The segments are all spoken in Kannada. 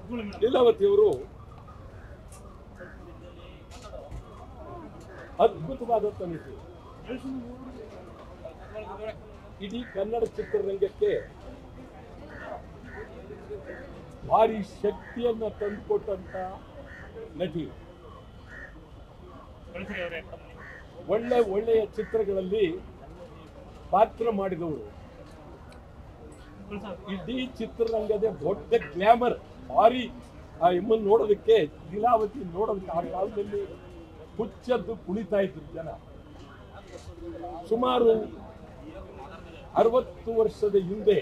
ಲೀಲಾವತಿಯವರು ಅದ್ಭುತವಾದಂಥ ನಟಿ ಇಡೀ ಕನ್ನಡ ಚಿತ್ರರಂಗಕ್ಕೆ ಭಾರಿ ಶಕ್ತಿಯನ್ನ ತಂದುಕೊಟ್ಟಂತ ನಟಿ ಒಳ್ಳೆ ಒಳ್ಳೆಯ ಚಿತ್ರಗಳಲ್ಲಿ ಪಾತ್ರ ಮಾಡಿದವರು ಇಡೀ ಚಿತ್ರರಂಗದ ದೊಡ್ಡ ಗ್ಲಾಮರ್ ಭಾರಿ ಆ ಎಮ್ಮನ್ನು ನೋಡೋದಕ್ಕೆ ಲೀಲಾವತಿ ನೋಡೋದಕ್ಕೆ ಆ ಕಾಲದಲ್ಲಿ ಹುಚ್ಚದ್ದು ಕುಣಿತಾ ಇದ್ರು ಜನ ಸುಮಾರು ಅರವತ್ತು ವರ್ಷದ ಹಿಂದೆ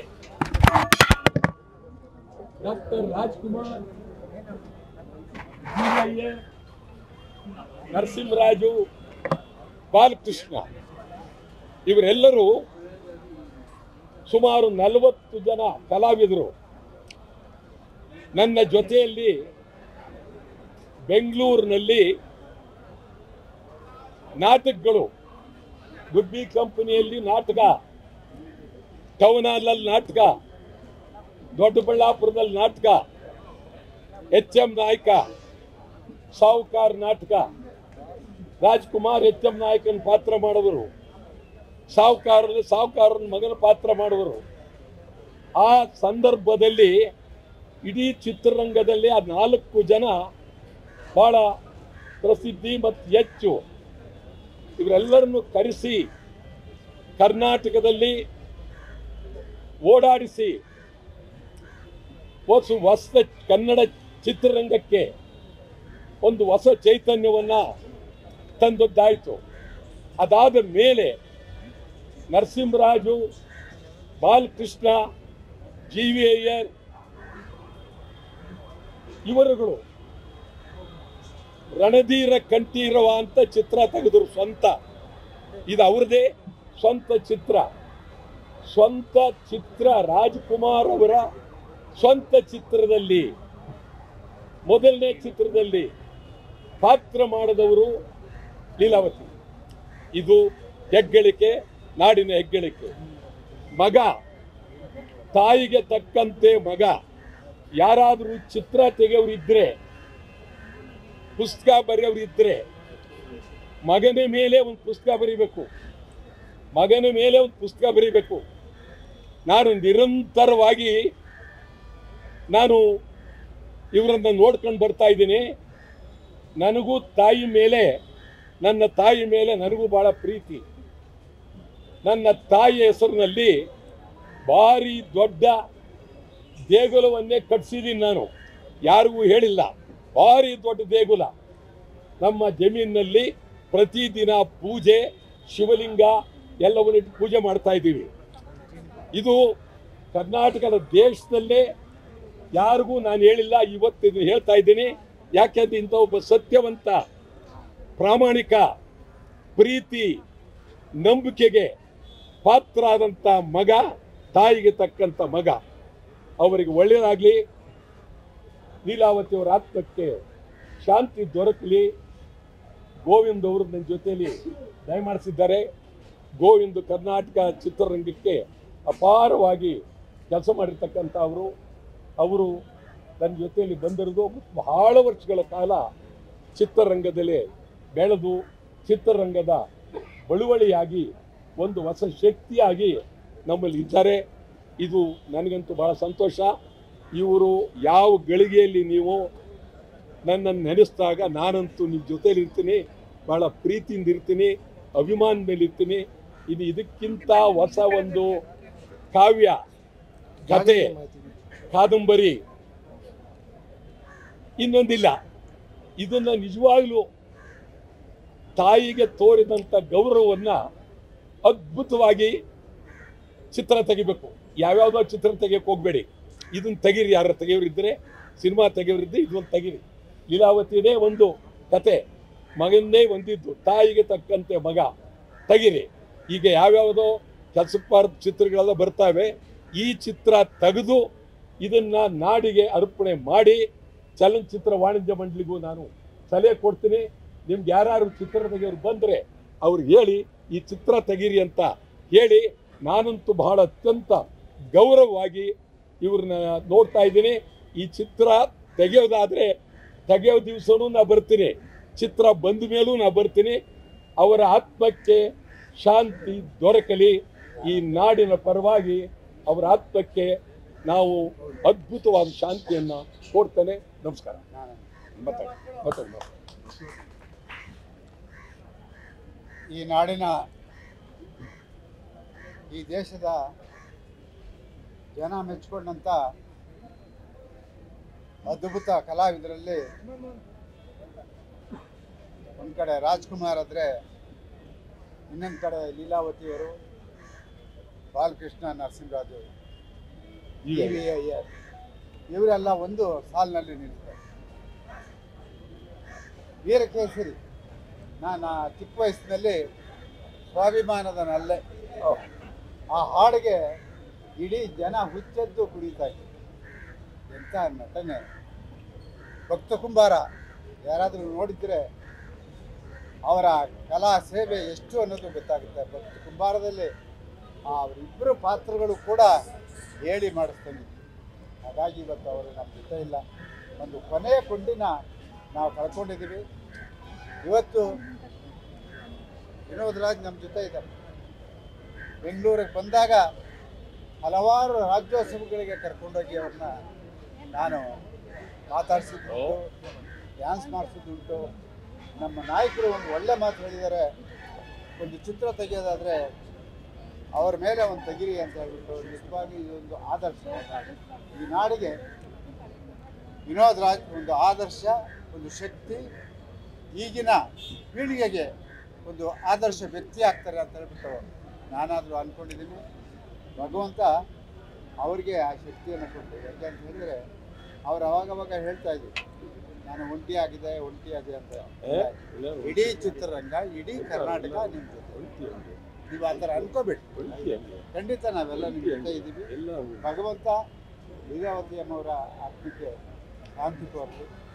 ಡಾಕ್ಟರ್ ರಾಜ್ಕುಮಾರ್ ಜೀವಯ್ಯ ನರಸಿಂಹರಾಜು ಬಾಲಕೃಷ್ಣ ಇವರೆಲ್ಲರೂ ಸುಮಾರು ನಲವತ್ತು ಜನ ಕಲಾವಿದರು ನನ್ನ ಜೊತೆಯಲ್ಲಿ ಬೆಂಗಳೂರಿನಲ್ಲಿ ನಾಟಕಗಳು ಗುಬ್ಬಿ ಕಂಪನಿಯಲ್ಲಿ ನಾಟಕ ಟೌನ್ ಹಾಲಲ್ಲಿ ನಾಟಕ ದೊಡ್ಡಬಳ್ಳಾಪುರದಲ್ಲಿ ನಾಟಕ ಎಚ್ ಎಂ ನಾಯಕ ಸಾಹುಕಾರ್ ನಾಟಕ ರಾಜ್ಕುಮಾರ್ ಎಚ್ ಎಂ ನಾಯಕನ ಪಾತ್ರ ಮಾಡಿದರು ಸಾಹುಕಾರರಲ್ಲಿ ಸಾಹುಕಾರನ ಮಗನ ಪಾತ್ರ ಮಾಡಿದರು ಆ ಸಂದರ್ಭದಲ್ಲಿ ಇಡೀ ಚಿತ್ರರಂಗದಲ್ಲಿ ಆ ನಾಲ್ಕು ಜನ ಬಹಳ ಪ್ರಸಿದ್ಧಿ ಮತ್ತು ಹೆಚ್ಚು ಇವರೆಲ್ಲರನ್ನು ಕರೆಸಿ ಕರ್ನಾಟಕದಲ್ಲಿ ಓಡಾಡಿಸಿ ಹೊಸ ಹೊಸ ಕನ್ನಡ ಚಿತ್ರರಂಗಕ್ಕೆ ಒಂದು ಹೊಸ ಚೈತನ್ಯವನ್ನ ತಂದದ್ದಾಯಿತು ಅದಾದ ಮೇಲೆ ನರಸಿಂಹರಾಜು ಬಾಲಕೃಷ್ಣ ಜಿ ವಿ ಅಯ್ಯರ್ ಇವರುಗಳು ರಣಧೀರ ಕಂಠೀರವ ಅಂತ ಚಿತ್ರ ತೆಗೆದರು ಸ್ವಂತ ಇದು ಅವ್ರದೇ ಸ್ವಂತ ಚಿತ್ರ ಸ್ವಂತ ಚಿತ್ರ ರಾಜ್ಕುಮಾರ್ ಅವರ ಸ್ವಂತ ಚಿತ್ರದಲ್ಲಿ ಮೊದಲನೇ ಚಿತ್ರದಲ್ಲಿ ಪಾತ್ರ ಮಾಡಿದವರು ಲೀಲಾವತಿ ಇದು ಹೆಗ್ಗಳಿಕೆ ನಾಡಿನ ಹೆಗ್ಗಳಿಕೆ ಮಗ ತಾಯಿಗೆ ತಕ್ಕಂತೆ ಮಗ ಯಾರಾದರೂ ಚಿತ್ರ ತೆಗೆಯೋರು ಇದ್ರೆ ಪುಸ್ತಕ ಬರೆಯೋರು ಇದ್ರೆ ಮಗನ ಮೇಲೆ ಒಂದು ಪುಸ್ತಕ ಬರೀಬೇಕು ಮಗನ ಮೇಲೆ ಒಂದು ಪುಸ್ತಕ ಬರೀಬೇಕು ನಾನು ನಿರಂತರವಾಗಿ ನಾನು ಇವರನ್ನ ನೋಡ್ಕೊಂಡು ಬರ್ತಾ ಇದ್ದೀನಿ ನನಗೂ ತಾಯಿ ಮೇಲೆ ನನ್ನ ತಾಯಿ ಮೇಲೆ ನನಗೂ ಬಹಳ ಪ್ರೀತಿ ನನ್ನ ತಾಯಿ ಹೆಸರಿನಲ್ಲಿ ಭಾರಿ ದೊಡ್ಡ ದೇಗುಲವನ್ನೇ ಕಟ್ಸಿದ್ದೀನಿ ನಾನು ಯಾರಿಗೂ ಹೇಳಿಲ್ಲ ಭಾರಿ ದೊಡ್ಡ ದೇಗುಲ ನಮ್ಮ ಜಮೀನಿನಲ್ಲಿ ಪ್ರತಿದಿನ ಪೂಜೆ ಶಿವಲಿಂಗ ಎಲ್ಲವನ್ನಿಟ್ಟು ಪೂಜೆ ಮಾಡ್ತಾ ಇದ್ದೀವಿ ಇದು ಕರ್ನಾಟಕದ ದೇಶದಲ್ಲೇ ಯಾರಿಗೂ ನಾನು ಹೇಳಿಲ್ಲ ಇವತ್ತು ಇದನ್ನ ಹೇಳ್ತಾ ಇದ್ದೀನಿ ಯಾಕೆಂದ್ರೆ ಇಂಥ ಒಬ್ಬ ಸತ್ಯವಂತ ಪ್ರಾಮಾಣಿಕ ಪ್ರೀತಿ ನಂಬಿಕೆಗೆ ಪಾತ್ರ ಆದಂಥ ಮಗ ತಾಯಿಗೆ ತಕ್ಕಂಥ ಮಗ ಅವರಿಗೆ ಒಳ್ಳೆಯದಾಗಲಿ ಲೀಲಾವತಿಯವರ ಆತ್ಮಕ್ಕೆ ಶಾಂತಿ ದೊರಕಲಿ ಗೋವಿಂದ್ ಅವರು ನನ್ನ ಜೊತೆಯಲ್ಲಿ ದಯಮಾಡಿಸಿದ್ದಾರೆ ಗೋವಿಂದ್ ಕರ್ನಾಟಕ ಚಿತ್ರರಂಗಕ್ಕೆ ಅಪಾರವಾಗಿ ಕೆಲಸ ಮಾಡಿರ್ತಕ್ಕಂಥ ಅವರು ಅವರು ನನ್ನ ಜೊತೆಯಲ್ಲಿ ಬಂದಿರೋದು ಬಹಳ ವರ್ಷಗಳ ಕಾಲ ಚಿತ್ರರಂಗದಲ್ಲಿ ಬೆಳೆದು ಚಿತ್ರರಂಗದ ಬಳುವಳಿಯಾಗಿ ಒಂದು ಹೊಸ ಶಕ್ತಿಯಾಗಿ ನಮ್ಮಲ್ಲಿ ಇದ್ದಾರೆ ಇದು ನನಗಂತೂ ಬಹಳ ಸಂತೋಷ ಇವರು ಯಾವ ಗಳಿಗೆಯಲ್ಲಿ ನೀವು ನನ್ನನ್ನು ನೆನೆಸಿದಾಗ ನಾನಂತೂ ನಿಮ್ಮ ಜೊತೆಲಿ ಇರ್ತೀನಿ ಬಹಳ ಪ್ರೀತಿಯಿಂದ ಇರ್ತೀನಿ ಅಭಿಮಾನ ಮೇಲೆ ಇರ್ತೀನಿ ಇದು ಇದಕ್ಕಿಂತ ಹೊಸ ಒಂದು ಕಾವ್ಯ ಕತೆ ಕಾದಂಬರಿ ಇನ್ನೊಂದಿಲ್ಲ ಇದನ್ನ ನಿಜವಾಗ್ಲೂ ತಾಯಿಗೆ ತೋರಿದಂಥ ಗೌರವವನ್ನ ಅದ್ಭುತವಾಗಿ ಚಿತ್ರ ತೆಗಿಬೇಕು ಯಾವ್ಯಾವುದೋ ಚಿತ್ರ ತೆಗಿಯಕ್ಕೆ ಹೋಗ್ಬೇಡಿ ಇದನ್ನ ತೆಗೀರಿ ಯಾರ ತೆಗೆಯೋರಿದ್ದರೆ ಸಿನಿಮಾ ತೆಗೆಯೋರಿದ್ದರೆ ಇದೊಂದು ತೆಗೀರಿ ಲೀಲಾವತಿದೇ ಒಂದು ಕತೆ ಮಗನ್ನೇ ಒಂದಿದ್ದು ತಾಯಿಗೆ ತಕ್ಕಂತೆ ಮಗ ತೆಗೀರಿ ಈಗ ಯಾವ್ಯಾವುದೋ ಕೆಲಸಕ್ಕೆ ಬಾರದ ಚಿತ್ರಗಳೆಲ್ಲ ಬರ್ತಾವೆ ಈ ಚಿತ್ರ ತೆಗೆದು ಇದನ್ನ ನಾಡಿಗೆ ಅರ್ಪಣೆ ಮಾಡಿ ಚಲನಚಿತ್ರ ವಾಣಿಜ್ಯ ಮಂಡಳಿಗೂ ನಾನು ಸಲಹೆ ಕೊಡ್ತೀನಿ ನಿಮ್ಗೆ ಯಾರು ಚಿತ್ರ ತೆಗೆಯೋರು ಬಂದರೆ ಅವ್ರಿಗೆ ಹೇಳಿ ಈ ಚಿತ್ರ ತೆಗೀರಿ ಅಂತ ಹೇಳಿ ನಾನಂತೂ ಬಹಳ ಅತ್ಯಂತ ಗೌರವವಾಗಿ ಇವ್ರನ್ನ ನೋಡ್ತಾ ಇದ್ದೀನಿ ಈ ಚಿತ್ರ ತೆಗೆಯೋದಾದ್ರೆ ತೆಗೆಯೋ ದಿವಸನೂ ನಾ ಬರ್ತೀನಿ ಚಿತ್ರ ಬಂದ ಮೇಲೂ ನಾ ಬರ್ತೀನಿ ಅವರ ಆತ್ಮಕ್ಕೆ ಶಾಂತಿ ದೊರಕಲಿ ಈ ನಾಡಿನ ಪರವಾಗಿ ಅವರ ಆತ್ಮಕ್ಕೆ ನಾವು ಅದ್ಭುತವಾದ ಶಾಂತಿಯನ್ನ ಕೊಡ್ತೇನೆ ನಮಸ್ಕಾರ ಮಾತಾಡಿ ಮಾತಾಡಿ ಮಾತಾಡಿ. ಈ ನಾಡಿನ ಈ ದೇಶದ ಜನ ಮೆಚ್ಚಿಕೊಂಡಂಥ ಅದ್ಭುತ ಕಲಾವಿದರಲ್ಲಿ ಒಂದು ಕಡೆ ರಾಜ್ಕುಮಾರ್ ಆದರೆ ಇನ್ನೊಂದು ಕಡೆ ಲೀಲಾವತಿಯವರು ಬಾಲಕೃಷ್ಣ ನರಸಿಂಹರಾಜು ಈಗ ವಿ ಅಯ್ಯರ್ ಇವರೆಲ್ಲ ಒಂದು ಸಾಲಿನಲ್ಲಿ ನಿಲ್ತಾರೆ ವೀರಕೇಸರಿ ನಾನು ಆ ಚಿಕ್ಕ ವಯಸ್ಸಿನಲ್ಲಿ ಸ್ವಾಭಿಮಾನದ ನಲ್ಲೆ ಆ ಹಾಡಿಗೆ ಇಡೀ ಜನ ಹುಚ್ಚೆದ್ದು ಕುಡಿತಾ ಇದ್ರು ಎಂಥ ನಟನೆ ಭಕ್ತ ಕುಂಬಾರ ಯಾರಾದರೂ ನೋಡಿದ್ರೆ ಅವರ ಕಲಾ ಸೇವೆ ಎಷ್ಟು ಅನ್ನೋದು ಗೊತ್ತಾಗುತ್ತೆ ಭಕ್ತ ಕುಂಬಾರದಲ್ಲಿ ಆ ಅವರಿಬ್ಬರು ಪಾತ್ರಗಳು ಕೂಡ ಹೇಳಿ ಮಾಡಿಸ್ದಂಗಿತ್ತು ಹಾಗಾಗಿ ಇವತ್ತು ಅವರು ನಮ್ಮ ಜೊತೆ ಇಲ್ಲ ಒಂದು ಕೊನೆಯ ಕೊಂಡಿನ ನಾವು ಕಳ್ಕೊಂಡಿದ್ದೀವಿ ಇವತ್ತು ವಿನೋದ್ ರಾಜ್ ನಮ್ಮ ಜೊತೆ ಇದ್ದಾರೆ ಬೆಂಗಳೂರಿಗೆ ಬಂದಾಗ ಹಲವಾರು ರಾಜ್ಯೋತ್ಸವಗಳಿಗೆ ಕರ್ಕೊಂಡೋಗಿ ಅವ್ರನ್ನ ನಾನು ಮಾತಾಡಿಸಿದ್ದು ಡ್ಯಾನ್ಸ್ ಮಾಡಿಸಿದ್ದುಂಟು ನಮ್ಮ ನಾಯಕರು ಒಂದು ಒಳ್ಳೆ ಮಾತು ಹೇಳಿದ್ದಾರೆ ಒಂದು ಚಿತ್ರ ತೆಗೆಯೋದಾದರೆ ಅವ್ರ ಮೇಲೆ ಒಂದು ತೆಗಿರಿ ಅಂತ ಹೇಳ್ಬಿಟ್ಟು ನಿಜವಾಗಿ ಇದೊಂದು ಆದರ್ಶ ಈ ನಾಡಿಗೆ ವಿನೋದ್ ರಾಜ್ ಒಂದು ಆದರ್ಶ ಒಂದು ಶಕ್ತಿ ಈಗಿನ ಪೀಳಿಗೆಗೆ ಒಂದು ಆದರ್ಶ ವ್ಯಕ್ತಿ ಆಗ್ತಾರೆ ಅಂತ ಹೇಳ್ಬಿಟ್ಟು ನಾನಾದರೂ ಅಂದ್ಕೊಂಡಿದ್ದೀನಿ ಭಗವಂತ ಅವರಿಗೆ ಆ ಶಕ್ತಿಯನ್ನು ಕೊಟ್ಟು ಯಾಕೆ ಅಂತ ಹೇಳಿದ್ರೆ ಅವ್ರು ಅವಾಗವಾಗ ಹೇಳ್ತಾ ಇದ್ರು ನಾನು ಒಂಟಿ ಆಗಿದೆ ಒಂಟಿ ಆಗಿದೆ ಅಂತ ಏ? ಇಲ್ಲ, ಇಡೀ ಚಿತ್ರರಂಗ ಇಡೀ ಕರ್ನಾಟಕ ನಿಮ್ಮ ಜೊತೆ ಒಂಟಿ ಹಂಗೆ, ನೀವು ಆ ಥರ ಅನ್ಕೋಬೇಡಿ ಒಂಟಿ ಹಂಗೆ. ಖಂಡಿತ ನಾವೆಲ್ಲ ನಿಮ್ಮ ಜೊತೆ ಇದ್ದೀವಿ ಎಲ್ಲ ಭಗವಂತ ಲೀಲಾವತಿ ಅಮ್ಮವರ ಆತ್ಮಕ್ಕೆ ಶಾಂತಿ ಕೋರಲಿ